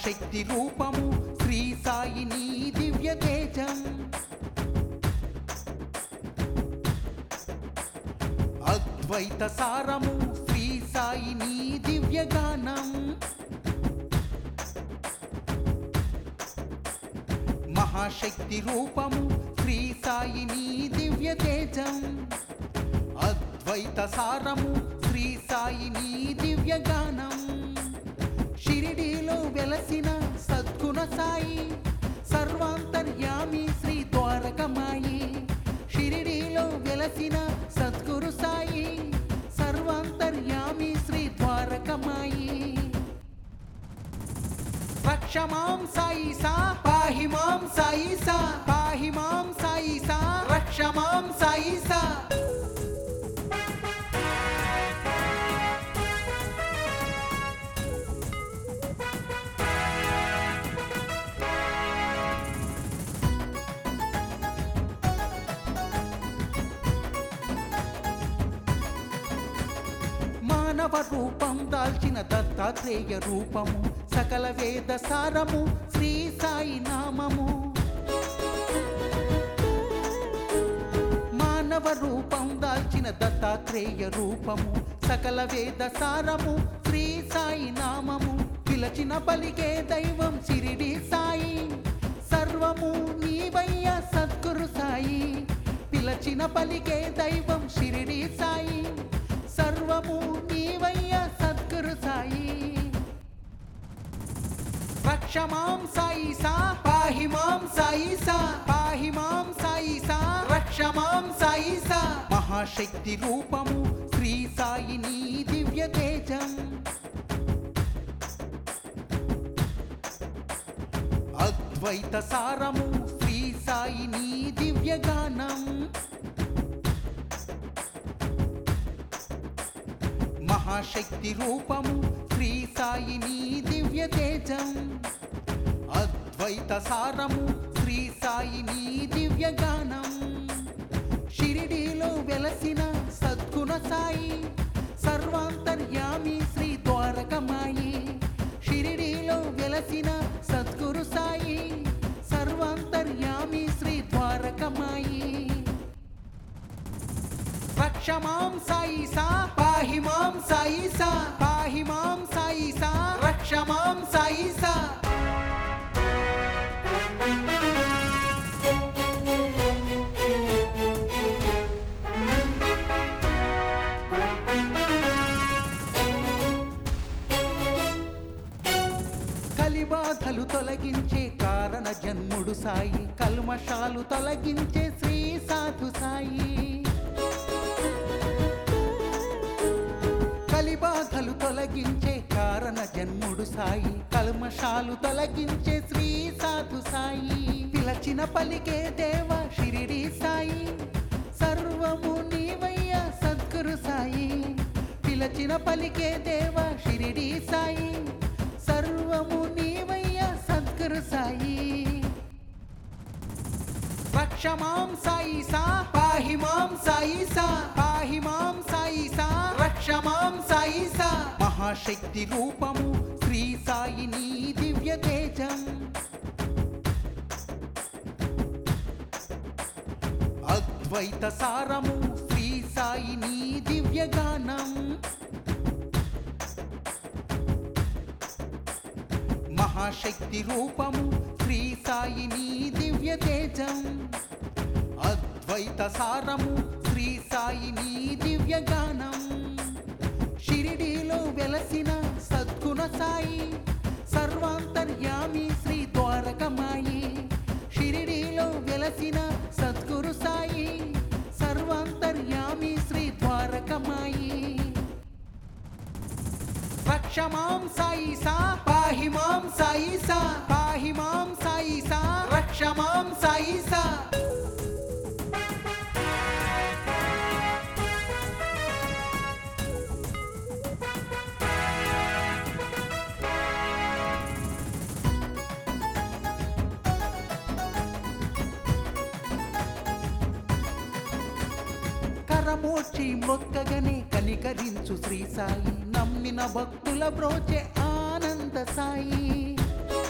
మహాశక్తి రూపము శ్రీ సాయి నీ దివ్య తేజం అద్వైత సారము శ్రీ సాయి నీ దివ్య గానం మహాశక్తి రూపము శ్రీ సాయి నీ దివ్య తేజం అద్వైత సారము శ్రీ సాయి నీ దివ్య గానం షిరిడీలో వెలసిన సద్గుణ సాయి సర్వాంతర్యామి శ్రీ ద్వారకమాయి షిరిడీలో వెలసిన సద్గురు సాయి సర్వాంతర్యామి శ్రీ ద్వారకమాయి రక్ష మాం సాయి సా పాహి మాం సాయి సా పాహి మాం సాయి సా రక్ష మాం సాయి సా మానవ రూపం దాల్చిన దత్తాత్రేయ రూపము సకల వేద సారము శ్రీ సాయి నామము మానవ రూపం దాల్చిన దత్తాత్రేయ రూపము సకల వేద సారము శ్రీ సాయి నామము పిలచిన పలికే దైవం సిరిడి సాయి సర్వము నీవయ్య సద్గురు సాయి పిలచిన పలికే దైవం షిరిడి సాయి సర్వము నీవయ్య సద్గురు సాయి రక్ష మాం సాయి సా పాహి మాం సాయి సా పాహి మాం సాయి సా రక్ష మాం సాయి సా మహాశక్తి రూపము శ్రీ సాయి నీ దివ్య తేజం అద్వైత సారము శ్రీ సాయి నీ దివ్య గానం మహాశక్తి రూపము శ్రీ సాయి నీ దివ్య తేజం అద్వైత సారము శ్రీ సాయి నీ దివ్య గానం షిరిడీలో వెలసిన సద్గుణ సాయి సర్వాంతర్యామి శ్రీ ద్వారకమాయి షిరిడీలో వెలసిన సద్గురు సాయి సర్వాంతర్యామి శ్రీ ద్వారకమాయి రక్ష మాం సాయి సా పాహి మాం సాయి సా పాహి మాం సాయి సా రక్ష మాం సాయి సా కలిబాధలు తొలగించే కారణ జన్ముడు సాయి కల్మషాలు తొలగించే శ్రీ సాధు సాయి కలిబాధలు తొలగించే కారణ జన్ముడు సాయి కల్మషాలు తొలగించే శ్రీ సాధు సాయి పిలచిన పలికే దేవ షిరిడి సాయి సర్వము నీవయ్య సద్గురు సాయి పిలచిన పలికే దేవ షిరిడి సాయి సర్వము నీవయ్య సద్గురు సాయి రక్ష మాం సాయి సా పాహి మాం సాయి సా పాహి మాం సాయి సా రక్ష మాం సాయి సా మహాశక్తి రూపము శ్రీ సాయి నీ దివ్య తేజం అద్వైత సారము శ్రీ సాయి నీ దివ్య గానం మహాశక్తి రూపము శ్రీ సాయి నీ దివ్య తేజం అద్వైత సారము శ్రీ సాయి నీ దివ్య గానం షిరిడీలో వెలసిన సద్గుణ సాయి సర్వాంతర్యామి శ్రీ ద్వారకమాయి షిరిడీలో వెలసిన సద్గురు సాయి సర్వాంతర్యామి శ్రీ ద్వారకమాయి రక్ష మాం సాయి సా పాహి మాం సాయి సా పాహి మాం సాయి సా రక్ష మాం సాయి సా కరమోచి మొక్కగనే కనికరించు శ్రీ సాయి నమ్మిన భక్తుల బ్రోచే ఆనంద సాయి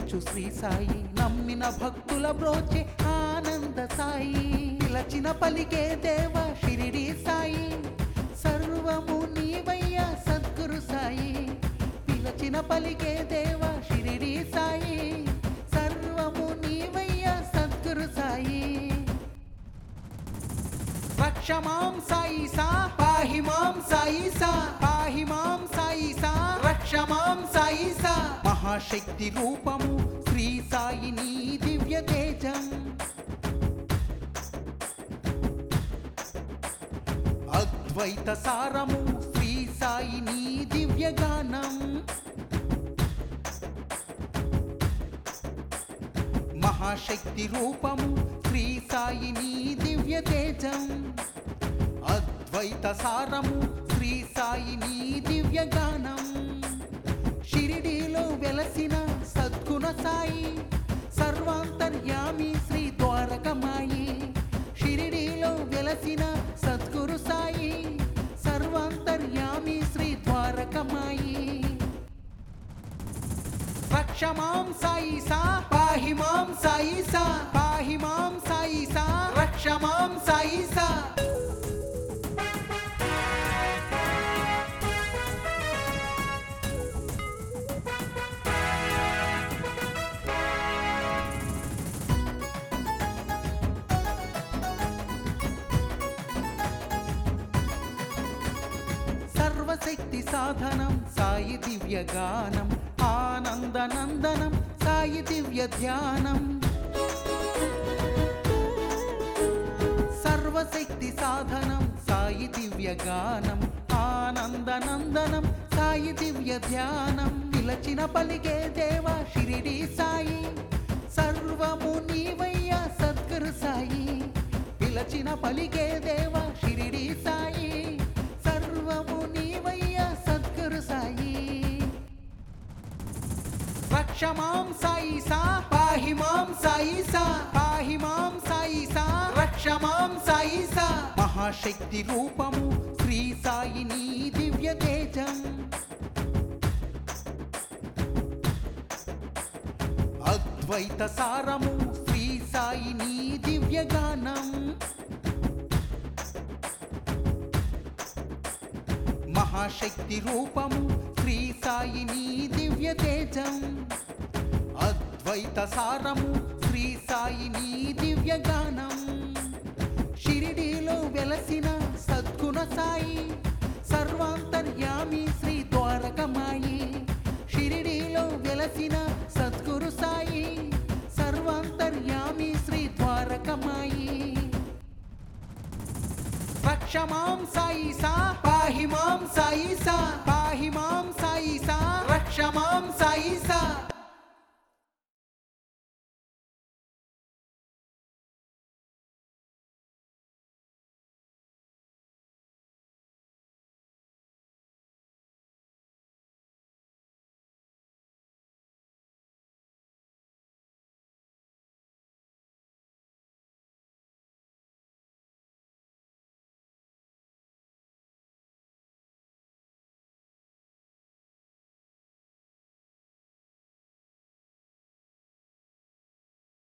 దీవించు శ్రీ సాయి నమ్మిన భక్తుల బ్రోచే ఆనంద సాయి పిలచిన పలికే దేవ షిరిడి సాయి సర్వము నీవయ్య సద్గురు సాయి పిలచిన పలికే దేవ షిరిడి సాయి సర్వము నీవయ్య సద్గురు సాయి రక్ష మాం సాయి సా పాహి మాం సాయి సా పాహి మాం సాయి సా రక్ష మాం సాయి సా మహాశక్తి రూపము శ్రీ సాయిని దివ్య తేజం అద్వైత సారము శ్రీ సాయిని దివ్య గానం మహాశక్తి రూపము శ్రీ సాయిని దివ్య తేజం అద్వైత సారము శ్రీ సాయిని దివ్య గానం షిరిడీలో వెలసిన సద్గుణ సాయి సర్వాంతర్యామి శ్రీ ద్వారకమాయి షిరిడీలో వెలసిన సద్గురు సాయి సర్వాంతర్యామి శ్రీ ద్వారకమాయి రక్ష మాం సాయి సా పాహి మాం సాయి సా పాహి మాం సాయి సా రక్ష మాం సాయి సా సర్వశక్తి సాధనం సాయి దివ్య గానం ఆనందనందనం సాయి దివ్య ధ్యానం సర్వశక్తి సాధనం సాయి దివ్య గానం ఆనందనందనం సాయి దివ్య ధ్యానం పిలచిన పలికే దేవ షిరిడి సాయి సర్వము నీవయ్య సద్గురు సాయి పిలచిన పలికే దేవ షిరిడి సాయి సర్వము నీవయ్య సద్గురు సాయి రక్ష మాం సాయి సా పాహి మాం సాయి సా పాహి మాం సాయి సా రక్ష మాం సాయి సా మహాశక్తి రూపము శ్రీ సాయిని దివ్య తేజం అద్వైత సారము శ్రీ సాయిని దివ్య గానం మహాశక్తి రూపము శ్రీ సాయిని దివ్య తేజం అద్వైత సారము శ్రీ సాయిని దివ్య గానం షిరిడీలో వెలసిన సద్గుణ సాయి సర్వాంతర్యామి శ్రీ ద్వారకమాయి షిరిడీలో వెలసిన సద్గురు సాయి సర్వాంతర్యామి శ్రీ ద్వారకమాయి రక్ష మాం సాయి సా పాహి మాం సాయి సా పాహి మాం సాయి సా రక్ష మాం సాయి సా